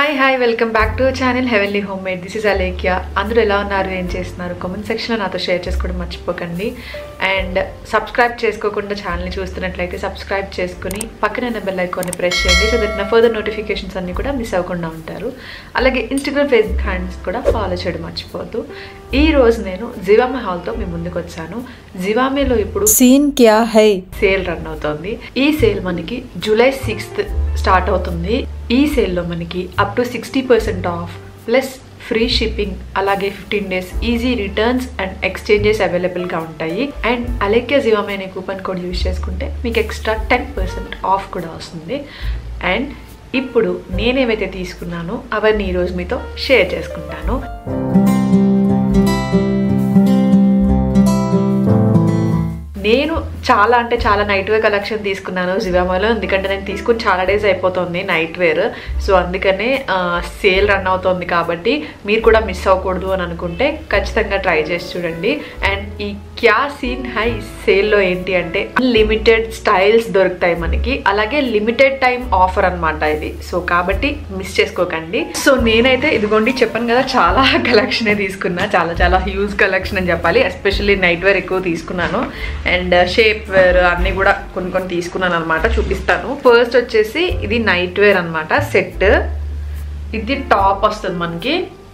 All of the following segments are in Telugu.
hi hi welcome back to channel heavenly home made this is Alekhya అందరూ ఎలా ఉన్నారు ఏం చేస్తున్నారు కామెంట్ సెక్షన్లో నాతో షేర్ చేసుకోవడం మర్చిపోకండి అండ్ సబ్స్క్రైబ్ చేసుకోకుండా ఛానల్ని చూస్తున్నట్లయితే సబ్స్క్రైబ్ చేసుకుని పక్కన బెల్ ఐకాన్ని ప్రెస్ చేయండి సో దట్ నా ఫర్దర్ నోటిఫికేషన్స్ అన్ని కూడా మిస్ అవ్వకుండా ఉంటారు అలాగే ఇన్స్టాగ్రామ్ ఫేస్బుక్ హ్యాండ్స్ కూడా ఫాలో చేయడం మర్చిపోవద్దు ఈ రోజు నేను జివామే హాల్తో మీ ముందుకు వచ్చాను జివామేలో ఇప్పుడు सीन क्या है సేల్ రన్ అవుతోంది ఈ సేల్ మనకి జూలై సిక్స్త్ స్టార్ట్ అవుతుంది ఈ సేల్లో మనకి up to sixty percent off plus free shipping అలాగే fifteen days easy returns and exchanges అవైలబుల్గా ఉంటాయి అండ్ అలెక్య జివామే అనే కూపన్ కోడ్ యూజ్ చేసుకుంటే మీకు ఎక్స్ట్రా టెన్ పర్సెంట్ ఆఫ్ కూడా వస్తుంది అండ్ ఇప్పుడు నేనేమైతే తీసుకున్నానో అవన్నీ ఈరోజు మీతో షేర్ చేసుకుంటాను నేను చాలా అంటే చాలా నైట్ వేర్ కలెక్షన్ తీసుకున్నాను జివామాలో ఎందుకంటే నేను తీసుకుని చాలా డేస్ అయిపోతుంది నైట్ వేర్ సో అందుకనే సేల్ రన్ అవుతుంది కాబట్టి మీరు కూడా మిస్ అవ్వకూడదు అని అనుకుంటే ఖచ్చితంగా ట్రై చేసి చూడండి అండ్ ఈ క్యా సీన్ హై సేల్లో ఏంటి అంటే అన్లిమిటెడ్ స్టైల్స్ దొరుకుతాయి మనకి అలాగే లిమిటెడ్ టైం ఆఫర్ అనమాట ఇది సో కాబట్టి మిస్ చేసుకోకండి సో నేనైతే ఇదిగోండి చెప్పాను కదా చాలా కలెక్షనే తీసుకున్నా చాలా చాలా హ్యూజ్ కలెక్షన్ అని చెప్పాలి ఎస్పెషల్లీ నైట్ వేర్ ఎక్కువ తీసుకున్నాను అండ్ షేప్ వేర్ అన్నీ కూడా కొన్ని కొన్ని తీసుకున్నాను అనమాట చూపిస్తాను ఫస్ట్ వచ్చేసి ఇది నైట్ వేర్ అనమాట సెట్ ఇది టాప్ వస్తుంది మనకి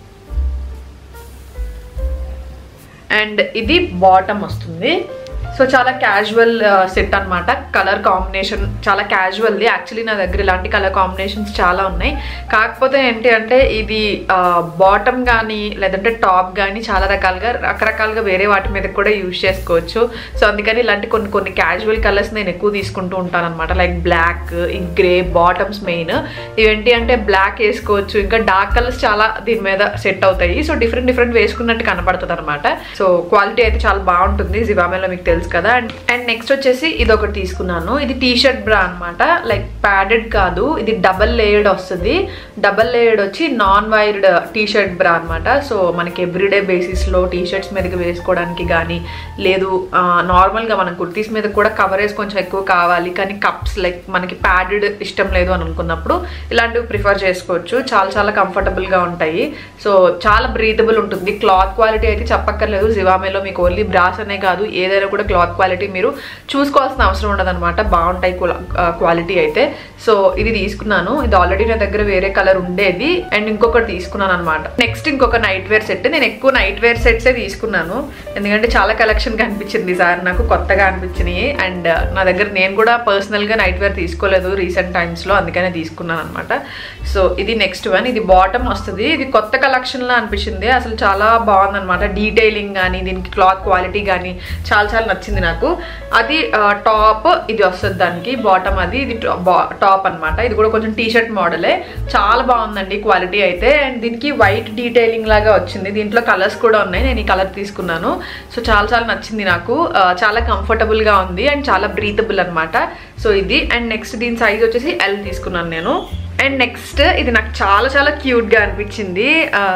అండ్ ఇది బాటమ్ వస్తుంది సో చాలా క్యాజువల్ సెట్ అనమాట కలర్ కాంబినేషన్ చాలా క్యాజువల్ది యాక్చువల్లీ నా దగ్గర ఇలాంటి కలర్ కాంబినేషన్స్ చాలా ఉన్నాయి కాకపోతే ఏంటి అంటే ఇది బాటమ్ కానీ లేదంటే టాప్ కానీ చాలా రకాలుగా రకరకాలుగా వేరే వాటి మీద కూడా యూజ్ చేసుకోవచ్చు సో అందుకని ఇలాంటి కొన్ని కొన్ని క్యాజువల్ కలర్స్ నేను ఎక్కువ తీసుకుంటూ ఉంటాను అనమాట like black grey bottoms main ఇవేంటి అంటే బ్లాక్ వేసుకోవచ్చు ఇంకా డార్క్ కలర్స్ చాలా దీని మీద సెట్ అవుతాయి సో డిఫరెంట్ డిఫరెంట్ వేసుకున్నట్టు కనపడుతుంది అనమాట సో క్వాలిటీ అయితే చాలా బాగుంటుంది జివామేలో మీకు తెలుసు కదా అండ్ అండ్ నెక్స్ట్ వచ్చేసి ఇది ఒకటి తీసుకున్నాను ఇది టీ షర్ట్ బ్రా అనమాట లైక్ ప్యాడెడ్ కాదు ఇది డబల్ లేయర్డ్ వస్తుంది డబల్ లేయర్డ్ వచ్చి non wired T shirt bra అనమాట సో మనకి ఎవ్రీడే బేసిస్లో టీ షర్ట్స్ మీదకి వేసుకోవడానికి కానీ లేదు నార్మల్గా మనం కుర్తీస్ మీద కూడా కవరేజ్ కొంచెం ఎక్కువ కావాలి కానీ కప్స్ లైక్ మనకి ప్యాడెడ్ ఇష్టం లేదు అని అనుకున్నప్పుడు ఇలాంటివి ప్రిఫర్ చేసుకోవచ్చు చాలా చాలా కంఫర్టబుల్గా ఉంటాయి సో చాలా బ్రీతబుల్ ఉంటుంది క్లాత్ క్వాలిటీ అయితే చెప్పక్కర్లేదు జివామేలో మీకు ఓన్లీ బ్రాస్ అనే కాదు ఏదైనా కూడా క్లాత్ క్వాలిటీ మీరు చూసుకోవాల్సిన అవసరం ఉండదు అనమాట బాగుంటాయి క్వాలిటీ అయితే సో ఇది తీసుకున్నాను ఇది ఆల్రెడీ నా దగ్గర వేరే కలర్ ఉండేది అండ్ ఇంకొకటి తీసుకున్నాను అనమాట నెక్స్ట్ ఇంకొక నైట్ వేర్ సెట్ నేను ఎక్కువ నైట్ వేర్ సెట్సే తీసుకున్నాను ఎందుకంటే చాలా కలెక్షన్ కనిపించింది సార్ నాకు కొత్తగా అనిపించినాయి అండ్ నా దగ్గర నేను కూడా పర్సనల్గా నైట్ వేర్ తీసుకోలేదు రీసెంట్ టైమ్స్లో అందుకనే తీసుకున్నాను అనమాట సో ఇది నెక్స్ట్ వన్ ఇది బాటమ్ వస్తుంది ఇది కొత్త కలెక్షన్లో అనిపించింది అసలు చాలా బాగుందన్నమాట డీటెయిలింగ్ కానీ దీనికి క్లాత్ క్వాలిటీ కానీ చాలా చాలా నచ్చింది నాకు అది టాప్ ఇది వస్తుంది దానికి బాటమ్ అది ఇది టాప్ అనమాట ఇది కూడా కొంచెం టీ షర్ట్ మోడలే చాలా బాగుందండి క్వాలిటీ అయితే అండ్ దీనికి వైట్ డీటెయిలింగ్ లాగా వచ్చింది దీంట్లో కలర్స్ కూడా ఉన్నాయి నేను ఈ కలర్ తీసుకున్నాను సో చాలా చాలా నచ్చింది నాకు చాలా కంఫర్టబుల్గా ఉంది అండ్ చాలా బ్రీతబుల్ అనమాట సో ఇది అండ్ నెక్స్ట్ దీని సైజ్ వచ్చేసి ఎల్ తీసుకున్నాను నేను అండ్ నెక్స్ట్ ఇది నాకు చాలా చాలా క్యూట్గా అనిపించింది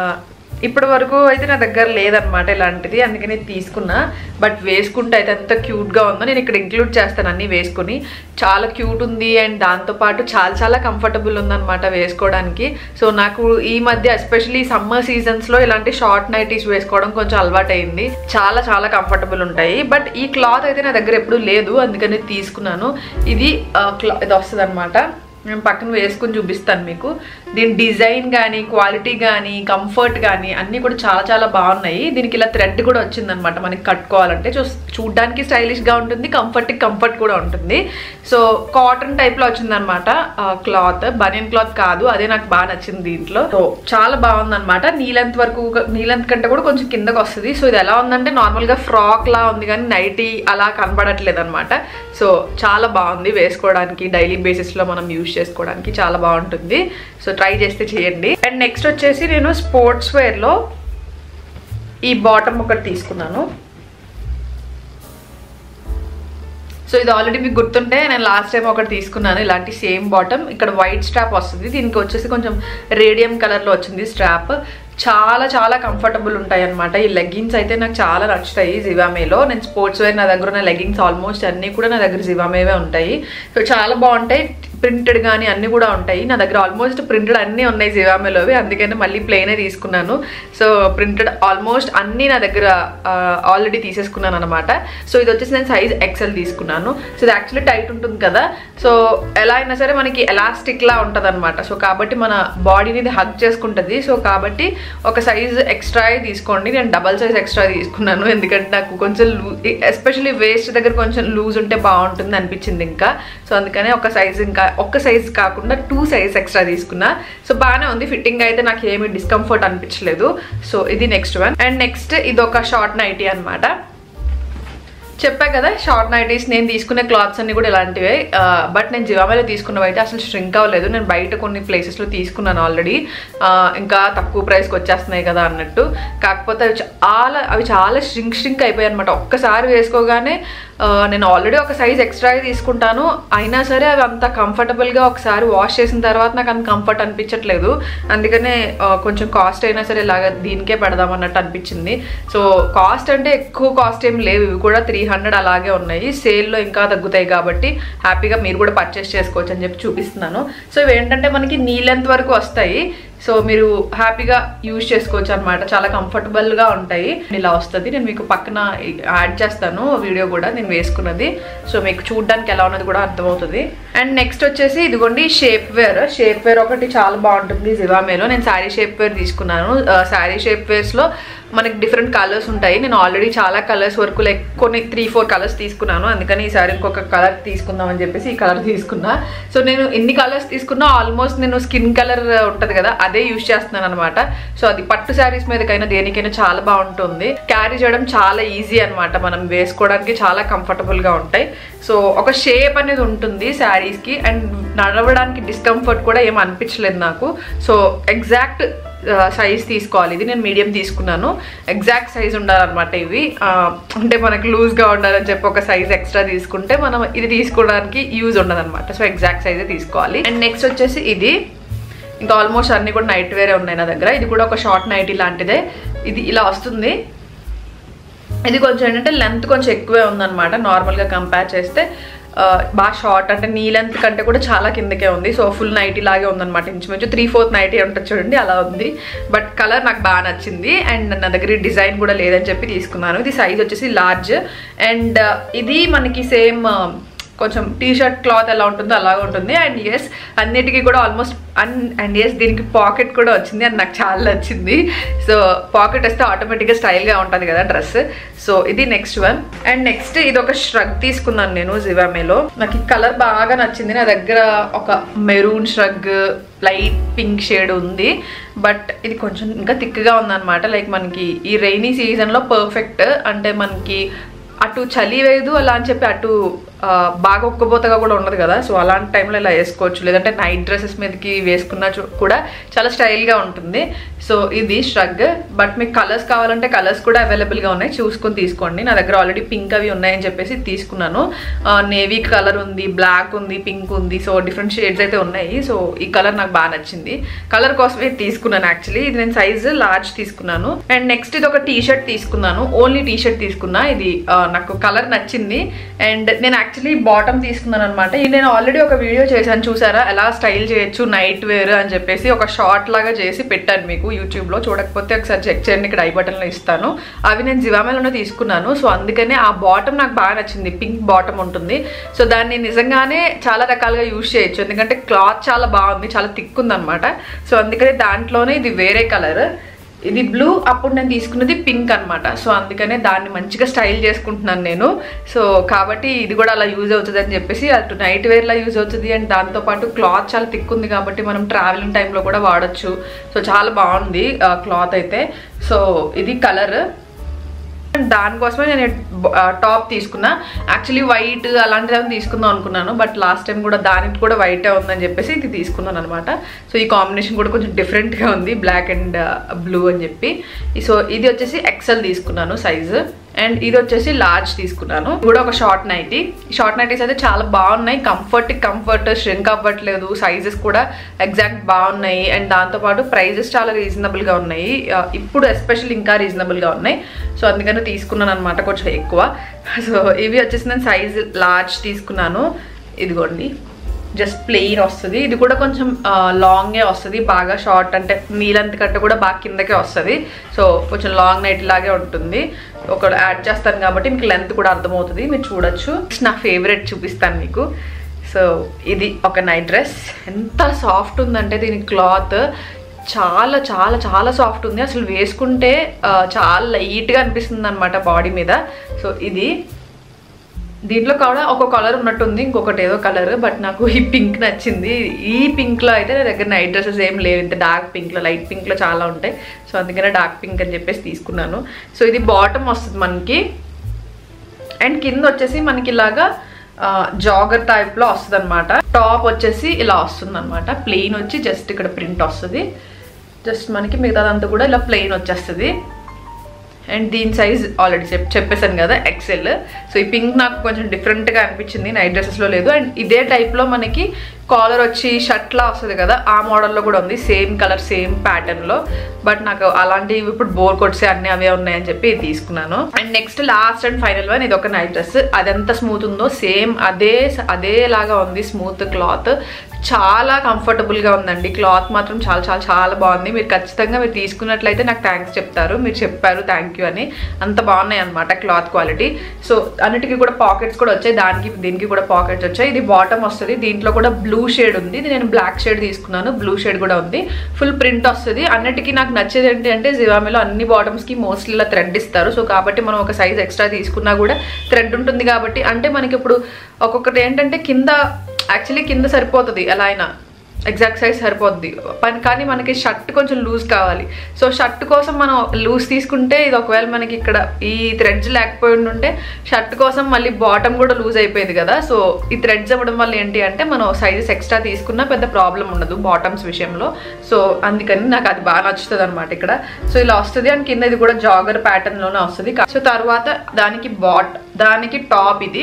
ఇప్పటి వరకు అయితే నా దగ్గర లేదనమాట ఇలాంటిది అందుకని తీసుకున్నా బట్ వేసుకుంటే అయితే ఎంత క్యూట్గా ఉందో నేను ఇక్కడ ఇంక్లూడ్ చేస్తాను అన్నీ వేసుకుని చాలా క్యూట్ ఉంది అండ్ దాంతోపాటు చాలా చాలా కంఫర్టబుల్ ఉందన్నమాట వేసుకోవడానికి సో నాకు ఈ మధ్య ఎస్పెషలీ సమ్మర్ సీజన్స్లో ఇలాంటి షార్ట్ నైటీస్ వేసుకోవడం కొంచెం అలవాటు అయింది చాలా చాలా కంఫర్టబుల్ ఉంటాయి బట్ ఈ క్లాత్ అయితే నా దగ్గర ఎప్పుడూ లేదు అందుకని తీసుకున్నాను ఇది క్లా ఇది వస్తుంది అనమాట నేను పక్కన వేసుకుని చూపిస్తాను మీకు దీని డిజైన్ కానీ క్వాలిటీ కానీ కంఫర్ట్ కానీ అన్నీ కూడా చాలా చాలా బాగున్నాయి దీనికి ఇలా థ్రెడ్ కూడా వచ్చిందనమాట మనకి కట్టుకోవాలంటే చూ చూడ్డానికి స్టైలిష్గా ఉంటుంది కంఫర్ట్ కంఫర్ట్ కూడా ఉంటుంది సో కాటన్ టైప్లో వచ్చిందనమాట క్లాత్ బనియన్ క్లాత్ కాదు అదే నాకు బాగా నచ్చింది దీంట్లో సో చాలా బాగుందనమాట నీలెంత్ వరకు నీలెంత్ కంటే కూడా కొంచెం కిందకు వస్తుంది సో ఇది ఎలా ఉందంటే నార్మల్గా ఫ్రాక్ లా ఉంది కానీ నైటీ అలా కనబడట్లేదు అనమాట సో చాలా బాగుంది వేసుకోవడానికి డైలీ బేసిస్లో మనం యూజ్ చేసుకోవడానికి చాలా బాగుంటుంది సో ట్రై చేస్తే చేయండి అండ్ నెక్స్ట్ వచ్చేసి నేను స్పోర్ట్స్ వేర్లో ఈ బాటమ్ ఒకటి తీసుకున్నాను సో ఇది ఆల్రెడీ మీకు గుర్తుంటే నేను లాస్ట్ టైం ఒకటి తీసుకున్నాను ఇలాంటి సేమ్ బాటమ్ ఇక్కడ వైట్ స్ట్రాప్ వస్తుంది దీనికి వచ్చేసి కొంచెం రేడియం కలర్లో వచ్చింది స్ట్రాప్ చాలా చాలా కంఫర్టబుల్ ఉంటాయి అనమాట ఈ లెగ్గింగ్స్ అయితే నాకు చాలా నచ్చుతాయి జివామేలో నేను స్పోర్ట్స్ వేర్ నా దగ్గర ఉన్న లెగ్గింగ్స్ ఆల్మోస్ట్ అన్నీ కూడా నా దగ్గర జివామేవే ఉంటాయి సో చాలా బాగుంటాయి ప్రింటెడ్ కానీ అన్నీ కూడా ఉంటాయి నా దగ్గర ఆల్మోస్ట్ ప్రింటెడ్ అన్నీ ఉన్నాయి జివామేలోవి అందుకని మళ్ళీ ప్లెయినే తీసుకున్నాను సో ప్రింటెడ్ ఆల్మోస్ట్ అన్నీ నా దగ్గర ఆల్రెడీ తీసేసుకున్నాను అనమాట సో ఇది వచ్చేసి నేను సైజ్ ఎక్సెల్ తీసుకున్నాను సో ఇది యాక్చువల్లీ టైట్ ఉంటుంది కదా సో ఎలా అయినా సరే మనకి ఎలాస్టిక్ లా ఉంటుంది అనమాట సో కాబట్టి మన బాడీని ఇది హగ్ చేసుకుంటుంది సో కాబట్టి ఒక సైజ్ ఎక్స్ట్రా తీసుకోండి నేను డబల్ సైజ్ ఎక్స్ట్రా తీసుకున్నాను ఎందుకంటే నాకు కొంచెం లూ ఎస్పెషల్లీ వేస్ట్ దగ్గర కొంచెం లూజ్ ఉంటే బాగుంటుంది అనిపించింది ఇంకా సో అందుకనే ఒక సైజ్ ఇంకా ఒక్క సైజ్ కాకుండా టూ సైజ్ ఎక్స్ట్రా తీసుకున్నా సో బాగానే ఉంది ఫిట్టింగ్ అయితే నాకు ఏమి డిస్కంఫర్ట్ అనిపించలేదు సో ఇది నెక్స్ట్ వన్ అండ్ నెక్స్ట్ ఇది ఒక షార్ట్ నైటీ అనమాట చెప్పా కదా షార్ట్ నైటీస్ నేను తీసుకునే క్లాత్స్ అన్ని కూడా ఇలాంటివే బట్ నేను జివామేలో తీసుకున్నవి అయితే అసలు ష్రింక్ అవ్వలేదు నేను బయట కొన్ని ప్లేసెస్లో తీసుకున్నాను ఆల్రెడీ ఇంకా తక్కువ ప్రైస్కి వచ్చేస్తున్నాయి కదా అన్నట్టు కాకపోతే అవి చాలా అవి చాలా ష్రింక్ ష్రింక్ అయిపోయాయి అనమాట ఒక్కసారి వేసుకోగానే నేను ఆల్రెడీ ఒక సైజ్ ఎక్స్ట్రా తీసుకుంటాను అయినా సరే అవి అంత కంఫర్టబుల్గా ఒకసారి వాష్ చేసిన తర్వాత నాకు అంత కంఫర్ట్ అనిపించట్లేదు అందుకనే కొంచెం కాస్ట్ అయినా సరే ఇలాగ దీనికే పెడదాం అన్నట్టు అనిపించింది సో కాస్ట్ అంటే ఎక్కువ కాస్ట్ ఏం లేవు ఇవి కూడా త్రీ హండ్రెడ్ అలాగే ఉన్నాయి సేల్లో ఇంకా తగ్గుతాయి కాబట్టి హ్యాపీగా మీరు కూడా పర్చేస్ చేసుకోవచ్చు అని చెప్పి చూపిస్తున్నాను సో ఇవి ఏంటంటే మనకి నీ లెంత్ వరకు వస్తాయి సో మీరు హ్యాపీగా యూజ్ చేసుకోవచ్చు అనమాట చాలా కంఫర్టబుల్గా ఉంటాయి ఇలా వస్తుంది నేను మీకు పక్కన యాడ్ చేస్తాను వీడియో కూడా నేను వేసుకున్నది సో మీకు చూడడానికి ఎలా ఉన్నది కూడా అర్థమవుతుంది అండ్ నెక్స్ట్ వచ్చేసి ఇదిగోండి షేప్ వేర్ షేప్ వేర్ ఒకటి చాలా బాగుంటుంది జివామేలో నేను శారీ షేప్ వేర్ తీసుకున్నాను శారీ షేప్ వేర్స్లో మనకి డిఫరెంట్ కలర్స్ ఉంటాయి నేను ఆల్రెడీ చాలా కలర్స్ వరకు లైక్ కొన్ని త్రీ ఫోర్ కలర్స్ తీసుకున్నాను అందుకని ఈసారి ఇంకొక కలర్ తీసుకుందాం అని చెప్పేసి ఈ కలర్ తీసుకున్నా సో నేను ఎన్ని కలర్స్ తీసుకున్నా ఆల్మోస్ట్ నేను స్కిన్ కలర్ ఉంటుంది కదా అదే యూజ్ చేస్తున్నాను అనమాట సో అది పట్టు శారీస్ మీదకైనా దేనికైనా చాలా బాగుంటుంది క్యారీ చేయడం చాలా ఈజీ అనమాట మనం వేసుకోవడానికి చాలా కంఫర్టబుల్గా ఉంటాయి సో ఒక షేప్ అనేది ఉంటుంది శారీస్కి అండ్ నడవడానికి డిస్కంఫర్ట్ కూడా ఏం అనిపించలేదు నాకు సో ఎగ్జాక్ట్ సైజ్ తీసుకోవాలి ఇది నేను మీడియం తీసుకున్నాను ఎగ్జాక్ట్ సైజ్ ఉండాలన్నమాట ఇవి అంటే మనకు లూజ్గా ఉండాలని చెప్పి ఒక సైజ్ ఎక్స్ట్రా తీసుకుంటే మనం ఇది తీసుకోవడానికి యూజ్ ఉండదన్నమాట సో ఎగ్జాక్ట్ సైజే తీసుకోవాలి అండ్ నెక్స్ట్ వచ్చేసి ఇది ఇంకా ఆల్మోస్ట్ అన్ని కూడా నైట్ వేరే ఉన్నాయి నా దగ్గర ఇది కూడా ఒక షార్ట్ నైటీ లాంటిదే ఇది ఇలా వస్తుంది ఇది కొంచెం ఏంటంటే లెంత్ కొంచెం ఎక్కువే ఉందన్నమాట నార్మల్గా కంపేర్ చేస్తే బాగా షార్ట్ అంటే నీ లెంత్ కంటే కూడా చాలా కిందకే ఉంది సో ఫుల్ నైటీ లాగే ఉందన్నమాట ఇంచుమించు త్రీ ఫోర్త్ నైటీ ఉంటుంది చూడండి అలా ఉంది బట్ కలర్ నాకు బాగా నచ్చింది అండ్ నా దగ్గర డిజైన్ కూడా లేదని చెప్పి తీసుకున్నాను ఇది సైజ్ వచ్చేసి లార్జ్ అండ్ ఇది మనకి సేమ్ కొంచెం టీ షర్ట్ క్లాత్ ఎలా ఉంటుందో అలాగే ఉంటుంది అండ్ ఎస్ అన్నిటికీ కూడా ఆల్మోస్ట్ అన్ అండ్ ఎస్ దీనికి పాకెట్ కూడా వచ్చింది అది నాకు చాలా నచ్చింది సో పాకెట్ వస్తే ఆటోమేటిక్గా స్టైల్గా ఉంటుంది కదా డ్రెస్ సో ఇది నెక్స్ట్ వన్ అండ్ నెక్స్ట్ ఇది ఒక ష్రగ్ తీసుకున్నాను నేను జివామేలో నాకు ఈ కలర్ బాగా నచ్చింది నా దగ్గర ఒక maroon shrug light pink shade ఉంది బట్ ఇది కొంచెం ఇంకా థిక్గా ఉందన్నమాట లైక్ మనకి ఈ రైనీ సీజన్లో పర్ఫెక్ట్ అంటే మనకి అటు చలి వేయదు అలా అని చెప్పి అటు బాగా ఒక్కబోతగా కూడా ఉండదు కదా సో అలాంటి టైంలో ఇలా వేసుకోవచ్చు లేదంటే నైట్ డ్రెస్సెస్ మీదకి వేసుకున్నా కూడా చాలా స్టైల్గా ఉంటుంది సో ఇది ష్రగ్ బట్ మీకు కలర్స్ కావాలంటే కలర్స్ కూడా అవైలబుల్గా ఉన్నాయి చూసుకొని తీసుకోండి నా దగ్గర ఆల్రెడీ పింక్ అవి ఉన్నాయని చెప్పేసి తీసుకున్నాను నేవీ కలర్ ఉంది బ్లాక్ ఉంది పింక్ ఉంది సో డిఫరెంట్ షేడ్స్ అయితే ఉన్నాయి సో ఈ కలర్ నాకు బాగా నచ్చింది కలర్ కోసమే తీసుకున్నాను యాక్చువల్లీ ఇది నేను సైజ్ లార్జ్ తీసుకున్నాను అండ్ నెక్స్ట్ ఇది ఒక టీ షర్ట్ తీసుకున్నాను ఓన్లీ టీ షర్ట్ తీసుకున్నా ఇది నాకు కలర్ నచ్చింది అండ్ నేను యాక్చువల్లీ బాటమ్ తీసుకున్నాను అనమాట ఇది నేను ఆల్రెడీ ఒక వీడియో చేశాను చూసారా ఎలా స్టైల్ చేయొచ్చు నైట్ వేర్ అని చెప్పేసి ఒక షార్ట్ లాగా చేసి పెట్టాను మీకు యూట్యూబ్లో చూడకపోతే ఒకసారి చెక్ చేయండి ఇక్కడ ఐ బటన్లో ఇస్తాను అవి నేను జివామేలోనే తీసుకున్నాను సో అందుకనే ఆ బాటమ్ నాకు బాగా నచ్చింది పింక్ బాటమ్ ఉంటుంది సో దాన్ని నిజంగానే చాలా రకాలుగా యూజ్ చేయొచ్చు ఎందుకంటే క్లాత్ చాలా బాగుంది చాలా థిక్ ఉందన్నమాట సో అందుకనే దాంట్లోనే ఇది వేరే కలర్ ఇది బ్లూ అప్పుడు నేను తీసుకున్నది పింక్ అనమాట సో అందుకనే దాన్ని మంచిగా స్టైల్ చేసుకుంటున్నాను నేను సో కాబట్టి ఇది కూడా అలా యూజ్ అవుతుంది అని చెప్పేసి అటు నైట్ వేర్లా యూజ్ అవుతుంది అండ్ దాంతోపాటు క్లాత్ చాలా థిక్ ఉంది కాబట్టి మనం ట్రావెలింగ్ టైంలో కూడా వాడచ్చు సో చాలా బాగుంది క్లాత్ అయితే సో ఇది కలర్ దానికోసమే నేను టాప్ తీసుకున్నా యాక్చువల్లీ వైట్ అలాంటిది తీసుకుందాం అనుకున్నాను బట్ లాస్ట్ టైం కూడా దానికి కూడా వైటే ఉందని చెప్పేసి ఇది తీసుకున్నాను అనమాట సో ఈ కాంబినేషన్ కూడా కొంచెం డిఫరెంట్గా ఉంది బ్లాక్ అండ్ బ్లూ అని చెప్పి సో ఇది వచ్చేసి ఎక్సెల్ తీసుకున్నాను సైజు అండ్ ఇది వచ్చేసి లార్జ్ తీసుకున్నాను ఇది కూడా ఒక షార్ట్ నైటీ షార్ట్ నైటీస్ అయితే చాలా బాగున్నాయి కంఫర్ట్ కంఫర్ట్ ష్రింక్ అవ్వట్లేదు సైజెస్ కూడా ఎగ్జాక్ట్ బాగున్నాయి అండ్ దాంతోపాటు ప్రైజెస్ చాలా రీజనబుల్గా ఉన్నాయి ఇప్పుడు ఎస్పెషల్ ఇంకా రీజనబుల్గా ఉన్నాయి సో అందుకని తీసుకున్నాను అనమాట కొంచెం ఎక్కువ సో ఇవి వచ్చేసి నేను సైజ్ లార్జ్ తీసుకున్నాను ఇదిగోండి జస్ట్ ప్లెయిన్ వస్తుంది ఇది కూడా కొంచెం లాంగే వస్తుంది బాగా షార్ట్ అంటే నీలంత కట్ట కూడా బాగా కిందకే వస్తుంది సో కొంచెం లాంగ్ నైట్ లాగే ఉంటుంది ఒక యాడ్ చేస్తాను కాబట్టి మీకు లెంత్ కూడా అర్థమవుతుంది మీరు చూడొచ్చు నా ఫేవరెట్ చూపిస్తాను మీకు సో ఇది ఒక నైట్ డ్రెస్ ఎంత సాఫ్ట్ ఉందంటే దీని క్లాత్ చాలా చాలా చాలా సాఫ్ట్ ఉంది అసలు వేసుకుంటే ఆ, చాలా లైట్గా అనిపిస్తుంది అనమాట బాడీ మీద సో ఇది దీంట్లో కూడా ఒక కలర్ ఉన్నట్టుంది ఇంకొకటి ఏదో కలర్ బట్ నాకు ఈ పింక్ నచ్చింది ఈ పింక్లో అయితే నా దగ్గర నైట్ డ్రెస్సెస్ ఏం లేవు ఇంత డార్క్ పింక్లో లైట్ పింక్లో చాలా ఉంటాయి సో అందుకనే డార్క్ పింక్ అని చెప్పేసి తీసుకున్నాను సో ఇది బాటమ్ వస్తుంది మనకి అండ్ కింద వచ్చేసి మనకి ఇలాగా జాగర్ టైప్లో వస్తుంది అనమాట టాప్ వచ్చేసి ఇలా వస్తుంది అనమాట ప్లెయిన్ వచ్చి జస్ట్ ఇక్కడ ప్రింట్ వస్తుంది జస్ట్ మనకి మిగతాదంతా కూడా ఇలా ప్లెయిన్ వచ్చేస్తుంది అండ్ దీని సైజ్ ఆల్రెడీ చెప్ చెప్పేశాను కదా ఎక్సెల్ సో ఈ పింక్ నాకు కొంచెం డిఫరెంట్గా అనిపించింది నైట్ డ్రెస్సెస్లో లేదు అండ్ ఇదే టైప్లో మనకి కాలర్ వచ్చి షర్ట్లా వస్తుంది కదా ఆ మోడల్లో కూడా ఉంది సేమ్ కలర్ సేమ్ ప్యాటర్న్లో బట్ నాకు అలాంటివి ఇప్పుడు బోర్ కొట్సే అన్ని అవే ఉన్నాయని చెప్పి ఇది తీసుకున్నాను and next last and final one ఇది ఒక నైట్ డ్రెస్ అది ఎంత స్మూత్ ఉందో సేమ్ అదే అదేలాగా ఉంది స్మూత్ క్లాత్ చాలా కంఫర్టబుల్గా ఉందండి క్లాత్ మాత్రం చాలా చాలా చాలా బాగుంది మీరు ఖచ్చితంగా మీరు తీసుకున్నట్లయితే నాకు థ్యాంక్స్ చెప్తారు మీరు చెప్పారు థ్యాంక్ యూ అని అంత బాగున్నాయి అనమాట క్లాత్ క్వాలిటీ సో అన్నిటికీ కూడా పాకెట్స్ కూడా వచ్చాయి దానికి దీనికి కూడా పాకెట్స్ వచ్చాయి ఇది బాటమ్ వస్తుంది దీంట్లో కూడా బ్లూ షేడ్ ఉంది ఇది నేను బ్లాక్ షేడ్ తీసుకున్నాను బ్లూ షేడ్ కూడా ఉంది ఫుల్ ప్రింట్ వస్తుంది అన్నిటికీ నాకు నచ్చేది ఏంటి అంటే జివామిలో అన్ని బాటమ్స్కి మోస్ట్లీ ఇలా థ్రెడ్ ఇస్తారు సో కాబట్టి మనం ఒక సైజ్ ఎక్స్ట్రా తీసుకున్నా కూడా థ్రెడ్ ఉంటుంది కాబట్టి అంటే మనకి ఇప్పుడు ఒక్కొక్కటి ఏంటంటే కింద యాక్చువల్లీ కింద సరిపోతుంది ఎలా అయినా ఎగ్జాక్ట్ సైజ్ సరిపోద్ది పని కానీ మనకి షర్ట్ కొంచెం లూజ్ కావాలి సో షర్ట్ కోసం మనం లూజ్ తీసుకుంటే ఇది ఒకవేళ మనకి ఇక్కడ ఈ థ్రెడ్స్ లేకపోయి ఉంటే షర్ట్ కోసం మళ్ళీ బాటమ్ కూడా లూజ్ అయిపోయేది కదా సో ఈ థ్రెడ్స్ ఇవ్వడం వల్ల ఏంటి అంటే మనం సైజెస్ ఎక్స్ట్రా తీసుకున్నా పెద్ద ప్రాబ్లం ఉండదు బాటమ్స్ విషయంలో సో అందుకని నాకు అది బాగా నచ్చుతుంది అనమాట ఇక్కడ సో ఇలా వస్తుంది అండ్ కింద ఇది కూడా జాగర్ ప్యాటర్న్లోనే వస్తుంది సో తర్వాత దానికి బాట్ దానికి టాప్ ఇది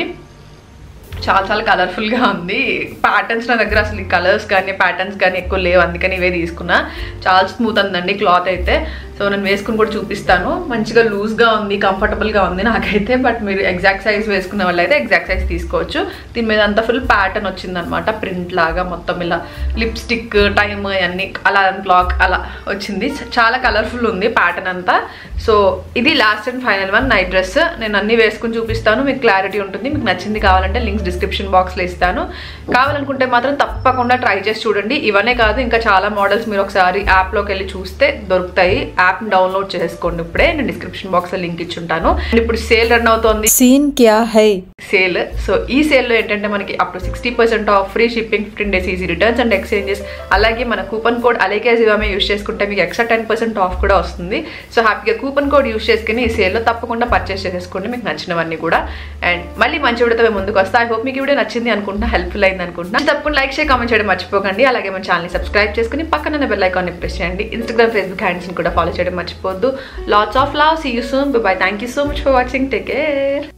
చాలా చాలా కలర్ఫుల్గా ఉంది ప్యాటర్న్స్ నా దగ్గర అసలు కలర్స్ కానీ ప్యాటర్న్స్ కానీ ఎక్కువ లేవు అందుకని ఇవే తీసుకున్నా చాలా స్మూత్ ఉందండి క్లాత్ అయితే సో నేను వేసుకుని కూడా చూపిస్తాను మంచిగా లూజ్గా ఉంది కంఫర్టబుల్గా ఉంది నాకైతే బట్ మీరు ఎగ్జాక్ట్ సైజ్ వేసుకునే వాళ్ళు అయితే ఎగ్జాక్ట్ సైజ్ తీసుకోవచ్చు దీని మీద అంతా ఫుల్ ప్యాటర్న్ వచ్చిందనమాట ప్రింట్ లాగా మొత్తం ఇలా లిప్స్టిక్ టైమ్ అన్ని అలా క్లాక్ అలా వచ్చింది చాలా కలర్ఫుల్ ఉంది ప్యాటర్న్ అంతా సో ఇది last and final one night dress నేను అన్ని వేసుకుని చూపిస్తాను మీకు క్లారిటీ ఉంటుంది మీకు నచ్చింది కావాలంటే లింక్స్ డిస్క్రిప్షన్ బాక్స్లో ఇస్తాను కావాలనుకుంటే మాత్రం తప్పకుండా ట్రై చేసి చూడండి ఇవనే కాదు ఇంకా చాలా మోడల్స్ మీరు ఒకసారి యాప్లోకి వెళ్ళి చూస్తే దొరుకుతాయి యాప్ డౌన్లోడ్ చేసుకోండి ఇప్పుడే నేను డిస్క్రిప్షన్ బాక్స్లో లింక్ ఇచ్చుంటాను And ఇప్పుడు సేల్ రన్ అవుతోంది सीन क्या है సేల్ సో ఈ సేల్లో ఏంటంటే మనకి up to sixty percent off free shipping fifteen days easy returns and exchanges అలాగే మన కూపన్ కోడ్ అలేకే జివామే యూస్ చేసుకుంటే మీకు ఎక్స్ట్రా టెన్ పర్సెంట్ ఆఫ్ కూడా వస్తుంది సో హ్యాపీగా కూపన్ కోడ్ యూస్ చేసుకుని ఈ సేల్లో తప్పకుండా పర్చేస్ చేసేసుకోండి మీకు నచ్చినవన్నీ కూడా అండ్ మళ్ళీ మంచి వీడియోతో మేము ముందుకు వస్తా ఐ హోప్ మీకు ఈ వీడియో నచ్చింది అనుకుంటున్నా హెల్ప్ఫుల్ అయింది అనుకుంటున్నా తప్పకుండా లైక్ షేర్ కామెంట్ చేయడం మర్చిపోకండి అలాగే మన ఛానల్ని సబ్స్క్రైబ్ చేసుకుని పక్కన బెల్ ఐకాన్ని ప్రెస్ చేయండి ఇన్స్టాగ్రామ్ ఫేస్బుక్ హ్యాండ్స్ని కూడా ఫాలో చేయడం మర్చిపోద్దు lots of love see you soon bye thank you so much for watching take care